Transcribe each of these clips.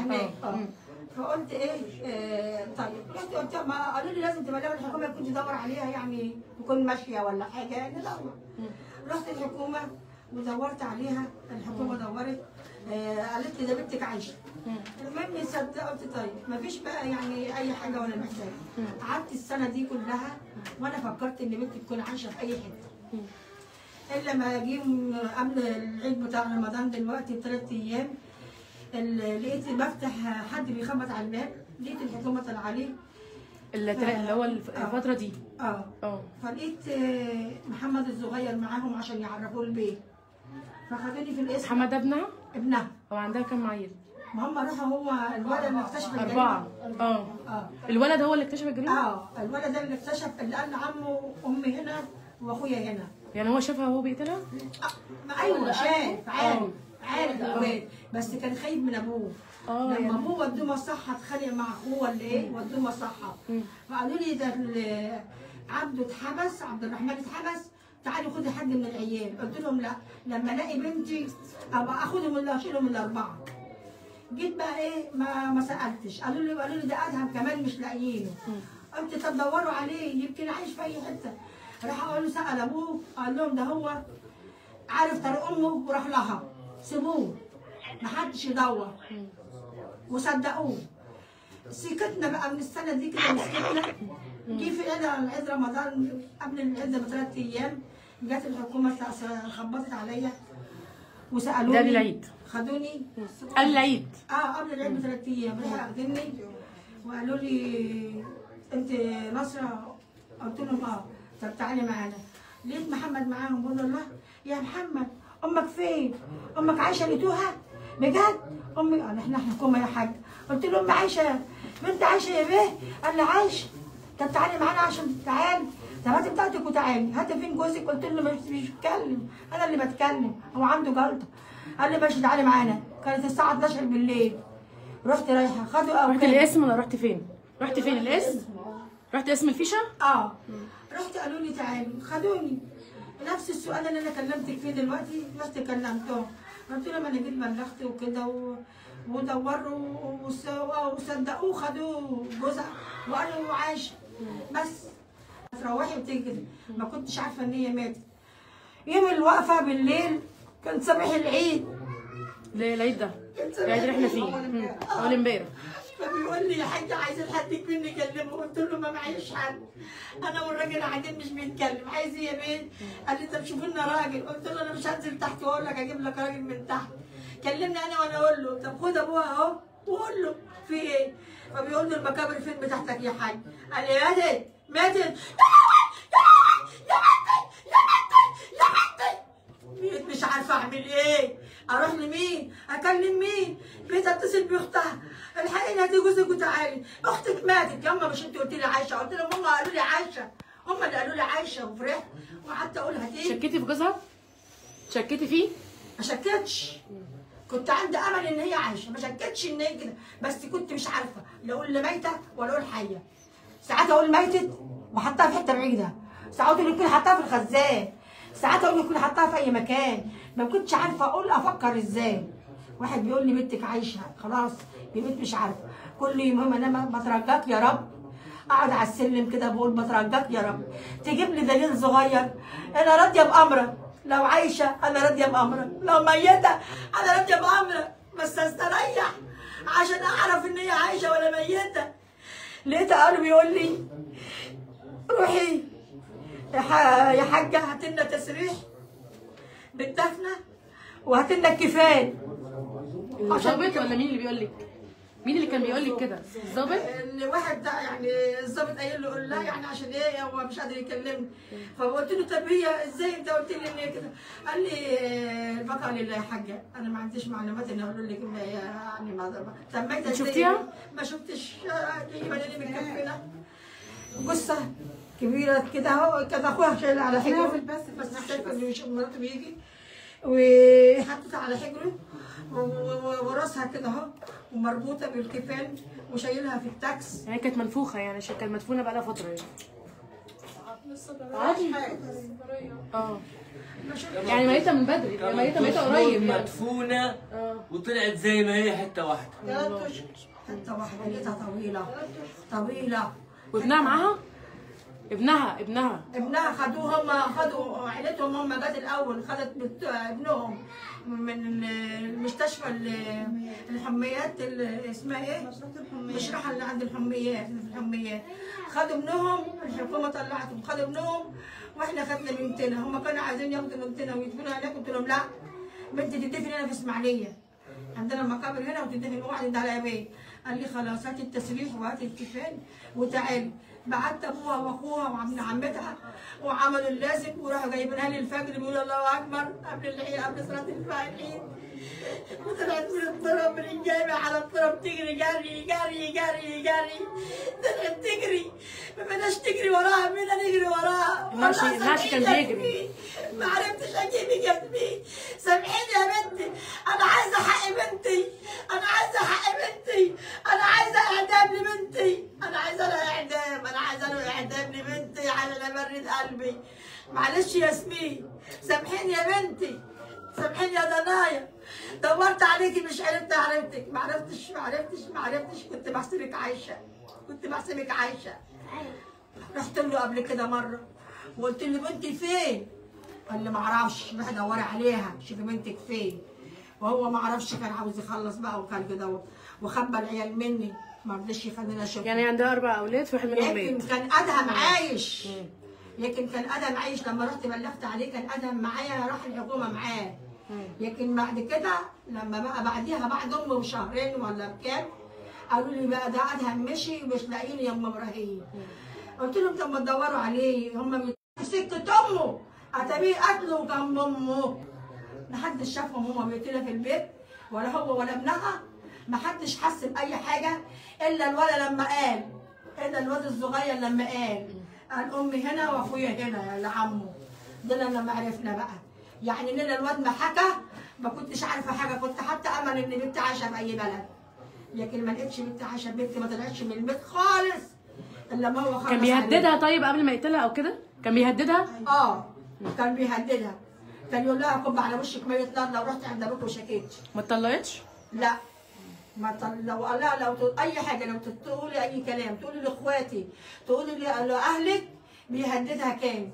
هناك آه. اه مم. فقلت ايه آه طيب رحت قلت ما قالوا لي لازم تبلغ الحكومه يكون تدور عليها يعني تكون ماشيه ولا حاجه يعني ندور رحت الحكومه ودورت عليها الحكومه دورت آه قالت لي ده بنتك عايشه المهم صدق قلت طيب ما فيش بقى يعني اي حاجه ولا محتاجه قعدت السنه دي كلها وانا فكرت ان بنتي تكون عايشه في اي حته الا ما جه قبل العيد بتاع رمضان دلوقتي بثلاث ايام ال- لقيت بفتح حد بيخبط على الباب لقيت الحكومه طالعه عليه اللي اللي هو الف- آه. الفتره دي اه اه فلقيت آه، محمد الصغير معاهم عشان يعرفوه البيت فخدوني في الاسم محمد ابنها ابنها هو عندها كام عيل ما هم راحوا هو الولد اللي اكتشف الجريمة. اربعه اه اه الولد هو اللي اكتشف الجريمه اه الولد ده اللي اكتشف اللي قال لعمه امي هنا واخويا هنا يعني هو شافها وهو بيقتلها آه ما ايوه شاف عارف عارف الولاد بس كان خايف من ابوه اه لما يعني ابوه ودوه مصحه اتخانق مع اخوه ولا ايه ودوه مصحه مم. فقالوا لي ده ال- عبده اتحبس عبد الرحمن اتحبس تعالي خدي حد من العيال قلت لهم لا لما الاقي بنتي ابقى اخدهم اللي اشيلهم الاربعه جيت بقى ايه ما ما سالتش قالوا لي قالوا لي ده ادهم كمان مش لاقيينه قلت طب دوروا عليه يمكن عايش في اي حته راح قالوا سال ابوه قال لهم ده هو عارف طريق امه وراح لها سيبوه محدش يدور وصدقوه سكتنا بقى من السنه دي كده مسكتنا جه في عيد عيد رمضان قبل العيد بثلاث ايام جت الحكومه س- خبطت عليا وسالوني ده العيد. خدوني قال العيد اه قبل العيد بثلاث ايام راحوا ياخدوني وقالوا لي انت نصره قلت لهم اه طب تعالي معانا لقيت محمد معاهم بقول له الله يا محمد امك فين؟ امك عايشه لقيتوها؟ بجد؟ امي قال احنا حكومه يا حاج قلت له امي عايشه بنت عايشه يا بيه؟ قال لي عايشه طب تعالي معانا عشان تعالي طب هاتي بتاعتك وتعالي هاتي فين جوزك قلت له مش مش بيتكلم انا اللي بتكلم هو عنده جلطه قال لي ماشي تعالي معانا كانت الساعه 12 بالليل رحت رايحه خدوا رحت اوكاد القسم ولا رحت فين؟ رحت فين القسم؟ رحت اسم الفيشه؟ اه رحت قالوا لي تعالي خدوني نفس السؤال اللي انا كلمتك فيه دلوقتي رحت كلمتهم قلت لهم انا جيت بلغت وكده و... ودوروا وس- وصدقوه خدوه جوزها وقالوا عايشه بس تروحي وتيجي كده ما كنتش عارفه ان هي ماتت يوم الوقفه بالليل كان صباح العيد ليه العيد ده؟ كان صباح العيد اللي احنا فيه العيد. مم. اول امبارح فبيقول لي يا حاج عايز حد يكون يكلمه قلت له ما معيش حد انا والراجل قاعدين مش بيتكلم عايز ايه يا بنت قال لي طب شوف لنا راجل قلت له انا مش هنزل تحت واقول لك اجيب لك راجل من تحت كلمني انا وانا اقول له طب خد ابوها اهو وقول له في ايه فبيقول له المكابر فين بتاعتك يا حاج قال لي ماتت ماتت يا لهوي يا لهوي يا بنتي يا بنتي يا بنتي بقيت مش عارفه اعمل ايه اروح لمين اكلم مين بقيت اتصل باختها الحقيقه هاتي جوزك وتعالي اختك ماتت ياما مش انت قلت لي عايشه قلت لهم هم قالوا لي عايشه هم اللي قالوا لي عايشه وفرحت وقعدت اقول هاتي شكيتي في جوزها؟ شكيتي فيه؟ ما شكتش كنت عندي امل ان هي عايشه ما شكتش ان هي كده بس كنت مش عارفه لا اقول اللي ميته ولا اقول حيه ساعات اقول ميتت وحطها في حته بعيده ساعات اقول يكون حطها في الخزان ساعات اقول يكون حطها في اي مكان ما كنتش عارفه اقول افكر ازاي واحد بيقول لي بنتك عايشه خلاص بنت مش عارفه كل يوم انا بترجاك يا رب اقعد على السلم كده بقول بترجاك يا رب تجيب لي دليل صغير انا راضيه بامرك لو عايشه انا راضيه بامرك لو ميته انا راضيه بامرك بس استريح عشان اعرف ان هي عايشه ولا ميته لقيت قلبي بيقول لي روحي يا ح- يا حاجه هات لنا تسريح بالدفنه وهات لنا الكفان الظابط ولا مين اللي بيقول لك؟ مين اللي كان بيقول لك كده؟ الظابط؟ الواحد ده يعني الظابط قايل له قول لا يعني عشان ايه هو مش قادر يكلمني فقلت له طب هي ازاي انت قلت لي ان هي كده قال لي آه، البقاء لله يا حاجه انا ما عنديش معلومات ان اقول لك إن هي يعني ما سميتها ازاي شفتيها؟ ما شفتش تقريبا اللي متكفنه جثه كبيره كده اهو كان اخوها شايلها على حجره بس شايفه ان مش مراته بيجي وحطيتها على حجره و- و- وراسها كده اهو ومربوطه بالكفان وشايلها في التاكس يعني كانت منفوخه يعني عشان كانت مدفونه بقالها فتره يعني عادي اه مش يعني ميتة من بدري يعني ميتة ميتة قريب يعني مدفونة اه وطلعت زي ما هي حتة واحدة حتى واحدة لقيتها طويلة طويلة وابنها معاها ابنها ابنها ابنها خدوه هم خدوا عيلتهم هم جت الاول خدت بت- ابنهم من المستشفى ال- الحميات ال- اسمها ايه؟ مشرحة اللي عند الحميات اللي في الحميات خدوا ابنهم الحكومة طلعتهم خدوا ابنهم واحنا خدنا بنتنا هم كانوا عايزين ياخدوا بنتنا ويدفنوا هناك قلت لهم لا بنتي تدفن هنا في اسماعيليه عندنا مقابر هنا وتدفن واحد على يمين قال لي خلاص هاتي التسريح وهاتي الكفان وتعالي بعت ابوها واخوها وابن عمتها وعملوا اللازم وراحوا جايبينها لي الفجر بيقولوا الله اكبر قبل العيد قبل صلاه العيد وطلعت من الطرب من الجامع على الطرب تجري جري جري جري جري طلعت تجري ما بدناش تجري وراها بينا نجري وراها ماشي- والله ماشي كان سامحيني يا بيجري. زميلي. ما عرفتش اجيبك يا زميلي سامحيني يا بنتي انا عايزه حق بنتي انا عايزه حق بنتي انا عايزه اعدام لبنتي انا عايزه لها اعدام انا عايزه له اعدام لبنتي على برد قلبي معلش يا ياسمين سامحيني يا بنتي سامحيني يا دنايا دورت عليكي مش عرفت عرفتك ما عرفتش ما عرفتش ما عرفتش كنت بحسبك عايشه كنت بحسبك عايشه رحت له قبل كده مره وقلت له بنتي فين؟ قال لي ما اعرفش روحي دوري عليها شوفي بنتك فين وهو ما اعرفش كان عاوز يخلص بقى وكان كده وخبى العيال مني ما رضيش يخليني اشوف يعني عندها اربع اولاد في واحد منهم لكن ميت كان ادهم عايش لكن كان ادهم عايش لما رحت بلغت عليه كان ادهم معايا راح الحكومه معاه لكن بعد كده لما بقى بعديها بعد امه بشهرين ولا بكام قالوا لي بقى ده ادهم مشي ومش لاقيني يا ام ابراهيم قلت لهم طب ما تدوروا عليه هم بي- سكة امه اتابيه قتله جنب امه محدش شافهم هما بيقتلها في البيت ولا هو ولا ابنها محدش حس باي حاجه الا الولد لما قال الا الواد الصغير لما قال قال امي هنا واخويا هنا يا عمه ده لما عرفنا بقى يعني ان الواد ما حكى ما كنتش عارفه حاجه كنت حتى امل ان بنتي عايشه في اي بلد لكن ما لقيتش بنتي عايشه بنتي ما طلعتش من البيت خالص الا ما هو خلص كان عليها. بيهددها طيب قبل ما يقتلها او كده كان بيهددها اه كان بيهددها كان يقول لها كب على وشك ميت نار لو رحت عند ابوك وشكيت ما اتطلقتش لا ما طل... لو قال لها لو ت... اي حاجه لو تقولي اي كلام تقولي لاخواتي تقولي ل- لاهلك بيهددها كان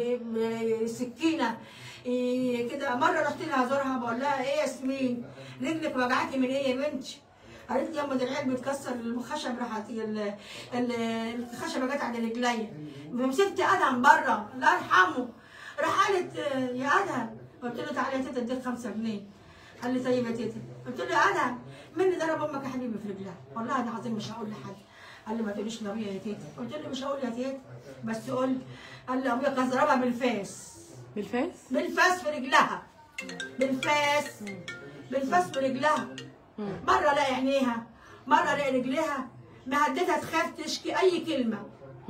ب- بسكينه إيه كده مره رحت لها ازورها بقول لها ايه يا ياسمين رجلك وجعتي من ايه يا بنتي؟ قالت لي يا ام ده العيال بتكسر الخشب راحت ال- ال- الخشبه جت على رجليا مسكت ادهم بره الله يرحمه راح قالت آه، يا ادهم قلت له تعالى يا تيتا اديك 5 جنيه قال لي طيب يا تيتا قلت له يا ادهم مين اللي ضرب امك يا حبيبي في رجلها والله العظيم مش هقول لحد قال لي ما تقوليش لابويا يا تيتا قلت له مش هقول يا تيتا بس قول قال لي ابويا كان ضربها بالفاس بالفاس بالفاس في رجلها بالفاس بالفاس في رجلها مرة الاقي عينيها مرة الاقي رجليها مهددها تخاف تشكي أي كلمة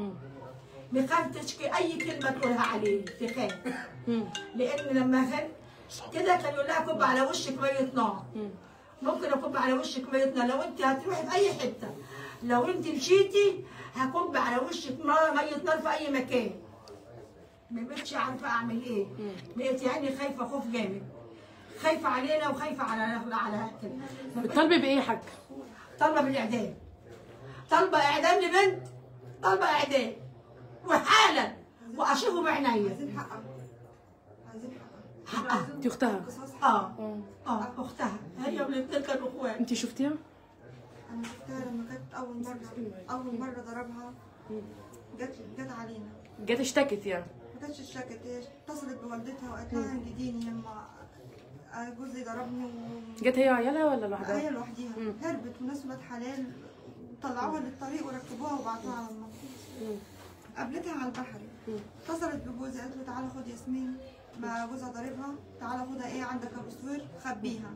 بخاف تشكي أي كلمة تقولها عليه تخاف لأن لما كان كده كان يقول لها كب على وشك مية نار ممكن أكب على وشك مية نار لو أنت هتروحي في أي حتة لو أنت مشيتي هكب على وشك نار- مية نار في أي مكان ما بقتش عارفه اعمل ايه بقيت يعني خايفه خوف جامد خايفه علينا وخايفه على على كده بتطالبي بايه يا حاج طالبه بالاعدام طالبه اعدام لبنت طالبه اعدام وحالا واشوفه بعينيا عايزين حقها عايزين حقها حقها انت اختها قصاص اه اه اختها هي والاثنين كانوا اخوات انت شفتيها انا شفتها لما كانت اول مره اول مره ضربها جت جت علينا جت اشتكت يعني ما كانتش اشتكت هي اتصلت بوالدتها وقالت لها انجديني لما جوزي ضربني و... جت هي وعيالها ولا لوحدها هي لوحديها هربت وناس ولاد حلال طلعوها للطريق وركبوها وبعتوها على المنطقه قابلتها على البحر اتصلت بجوزي قالت له تعالى خد ياسمين ما جوزها ضاربها تعالى خدها ايه عندك ابو سوير خبيها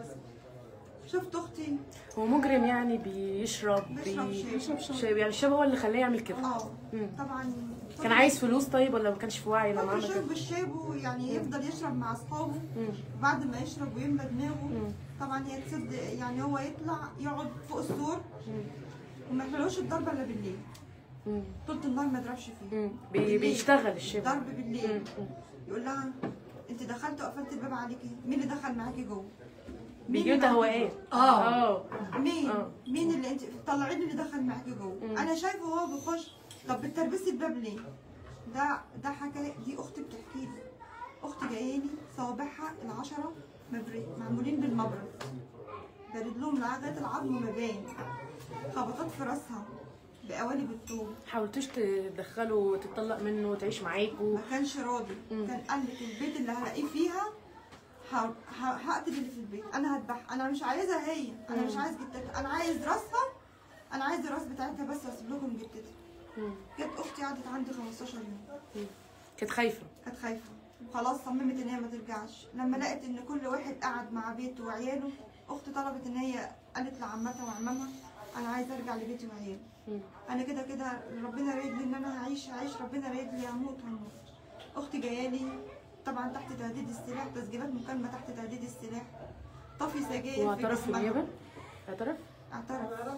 شفت اختي هو مجرم يعني بيشرب بيشرب بي... شاي. شاي يعني الشاب هو اللي خلاه يعمل كده اه مم. طبعا كان عايز فلوس طيب ولا ما كانش في وعي لما فاكر عمل كده شرب الشاي يعني يفضل يشرب مع اصحابه بعد ما يشرب ويملى دماغه طبعا هي تسد يعني هو يطلع يقعد فوق السور وما يحلوش الضربه الا بالليل مم. طول النهار ما يضربش فيه مم. بي- بالليل. بيشتغل الشبه ضرب بالليل مم. يقول لها انت دخلت وقفلت الباب عليكي مين اللي دخل معاكي جوه بيجي له اللي معاكي تهوئات اه اه مين آه. مين اللي انت طلعي لي اللي دخل معاكي جوه مم. انا شايفه وهو بيخش طب بتلبسي الباب ليه ده ده حكايه دي اختي بتحكي لي اختي جايه لي صوابعها العشره مبري معمولين بالمبرد بارد لهم لغايه العظم مبان خبطات في راسها بقوالب الطوب حاولتوش تدخله وتطلق منه وتعيش معاكوا ما كانش راضي مم. كان قال لك البيت اللي هلاقيه فيها ه- ه- هقتل اللي في البيت انا هذبح انا مش عايزها هي انا مش مم. عايز جدتها انا عايز راسها انا عايز الراس بتاعتها بس واسيب لكم جدتها مم. جت اختي قعدت عندي 15 يوم مم. كانت خايفه كانت خايفه وخلاص صممت ان هي ما ترجعش لما لقت ان كل واحد قعد مع بيته وعياله اختي طلبت ان هي قالت لعمتها وعمامها انا عايزه ارجع لبيتي وعيالي مم. انا كده كده ربنا رايد لي ان انا هعيش هعيش ربنا رايد لي هموت هموت اختي جايه لي طبعا تحت تهديد السلاح تسجيلات مكالمه تحت تهديد السلاح طفي سجاير في واعترف في جسمها. النيابه اعترف اعترف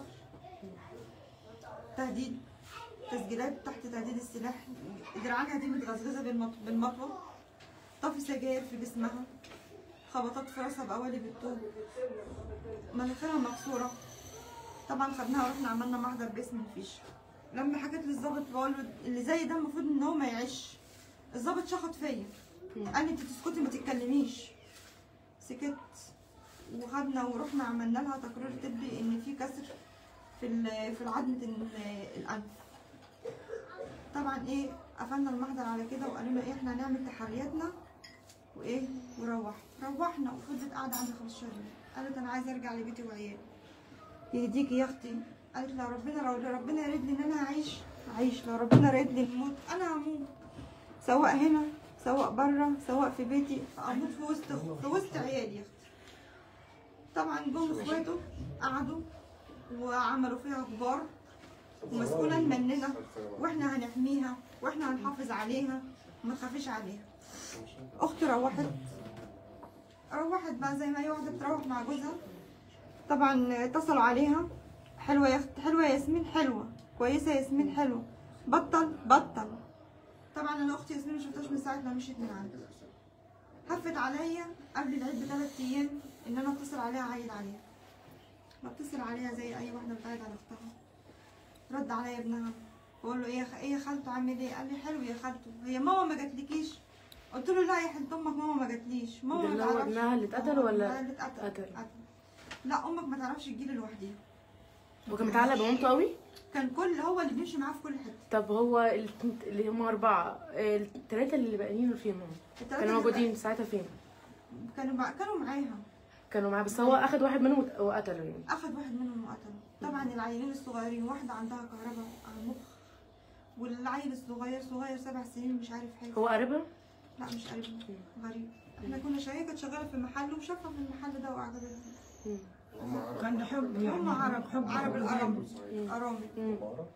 تهديد تسجيلات تحت تهديد السلاح دراعاتها دي متغزغزه بالمط- بالمطوه طفي سجاير في جسمها خبطات في راسها بقوالب الطوب مناخيرها مكسوره طبعا خدناها ورحنا عملنا محضر باسم الفيش لما حكيت للظابط بقول له اللي زي ده المفروض ان هو ما يعيش الظابط شخط فيا قال لي انت تسكتي ما تتكلميش سكت وخدنا ورحنا عملنا لها تقرير طبي ان في كسر في ال- في العظمه ال- الانف طبعا ايه قفلنا المحضر على كده وقالوا لنا ايه احنا هنعمل تحرياتنا وايه وروحنا روحنا وفضلت قاعده عندي 15 يوم قالت انا عايزه ارجع لبيتي وعيالي يهديكي يا اختي قالت لو ربنا لو ربنا يريد لي ان انا اعيش اعيش لو ربنا يريد لي الموت انا هموت سواء هنا سواء بره سواء في بيتي اموت في وسط في وسط عيالي يا اختي طبعا جم اخواته قعدوا وعملوا فيها كبار ومسؤولا مننا واحنا هنحميها واحنا هنحافظ عليها وما تخافيش عليها اختي روحت روحت بقى زي ما اي واحده بتروح مع جوزها طبعا اتصلوا عليها حلوه يا اخت حلوه يا ياسمين حلوه كويسه يا ياسمين حلوه بطل بطل طبعا انا اختي ياسمين ما شفتهاش من ساعه ما مشيت من عندي هفت عليا قبل العيد بثلاث ايام ان انا اتصل عليها عايد عليها بتصل عليها زي اي واحده بتعيد على اختها رد عليا ابنها بقول له ايه يا خ- ايه يا خالته عامل ايه قال لي حلو يا خالته هي ماما ما جاتلكيش قلت له لا يا حنت امك ماما ما جاتليش ماما ده ما اللي هو تعرفش ابنها اللي اتقتل آه، ولا ابنها اللي اتقتل قتل؟ اتقتل. لا امك ما تعرفش تجيلي لوحدها وكان متعلق بمامته قوي كان كل هو اللي بيمشي معاه في كل حته طب هو الاتنين- اللي هم اربعه الثلاثه اللي باقيين فين هم التلاتة كانوا اللي موجودين ساعتها فين بقى- كانوا مع... كانوا معاها كانوا معاه بس هو اخد واحد منهم وت- وقتله يعني اخد واحد منهم وقتله طبعا العيلين الصغيرين واحده عندها كهرباء على المخ والعيل الصغير صغير سبع سنين مش عارف حاجه هو قريبها لا مش قريب غريب احنا كنا شايفه كانت شغاله في محل وشافها في المحل ده وعجبتها مم. كان حب يعني هم عرب حب عرب الارامل ارامل مم.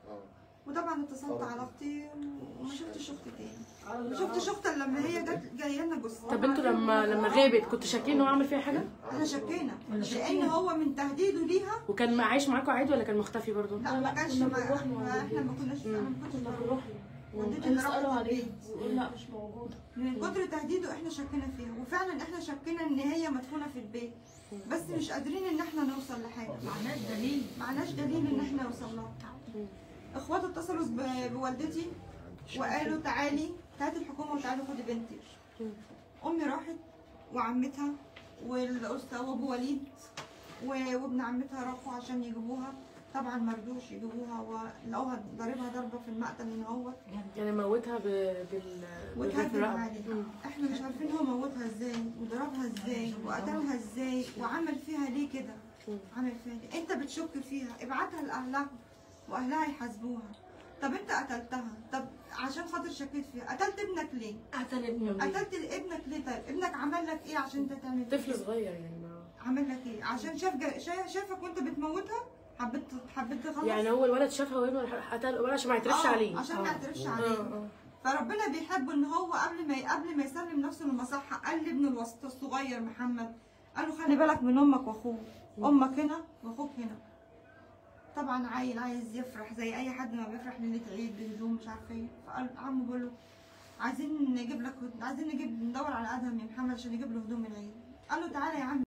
وطبعا اتصلت على اختي وما شفتش اختي تاني ما شفتش اختي إلا لما هي جت جايه لنا جثه طب انتوا لما لما غابت كنتوا شاكين ان هو عمل فيها حاجه احنا شكينا لان هو من تهديده ليها وكان عايش معاكم عادي ولا كان مختفي برضه لا ما كانش ما ما- احنا ما كناش انا ما كنتش بروح والدتي اللي راحت البيت لا مش موجودة من كتر تهديده احنا شكينا فيها وفعلا احنا شكينا ان هي مدفونه في البيت بس مش قادرين ان احنا نوصل لحاجه معناه دليل معناش دليل ان احنا نوصل لها اخواته اتصلوا ب- بوالدتي وقالوا تعالي هاتي الحكومه وتعالي خدي بنتي امي راحت وعمتها والاستاذ وابو وليد و- وابن عمتها راحوا عشان يجيبوها طبعا مرضوش يجيبوها ولقوها ضاربها ضربه في المقتل ان هو يعني موتها ب... بال واتهدم بالرقبة. عليها مم. احنا مش عارفين هو موتها ازاي وضربها ازاي وقتلها ازاي وعمل فيها ليه كده مم. عمل فيها ليه انت بتشك فيها ابعتها لاهلها واهلها يحاسبوها طب انت قتلتها طب عشان خاطر شكيت فيها قتلت ابنك ليه قتل ابني وليه؟ قتلت ابنك ليه طيب ابنك عمل لك ايه عشان انت تعمل كده؟ طفل صغير يعني ما... عمل لك ايه عشان شاف جا... شا- شافك وانت بتموتها حبيت حبيت تخلص يعني هو الولد شافها وهي ما قتل ولا عشان ما يعترفش آه، عليه عشان ما آه. يعترفش آه، عليه آه. فربنا بيحب ان هو قبل ما قبل ما يسلم نفسه للمصحة قال لابنه الوسط الصغير محمد قال له خلي بالك من امك واخوك امك هنا واخوك هنا طبعا عيل عايز يفرح زي اي حد ما بيفرح ليله عيد بهدوم مش عارفه ايه فقال عمو بقول له عايزين نجيب لك عايزين نجيب ندور على ادهم يا محمد عشان نجيب له هدوم العيد قال له تعالى يا عم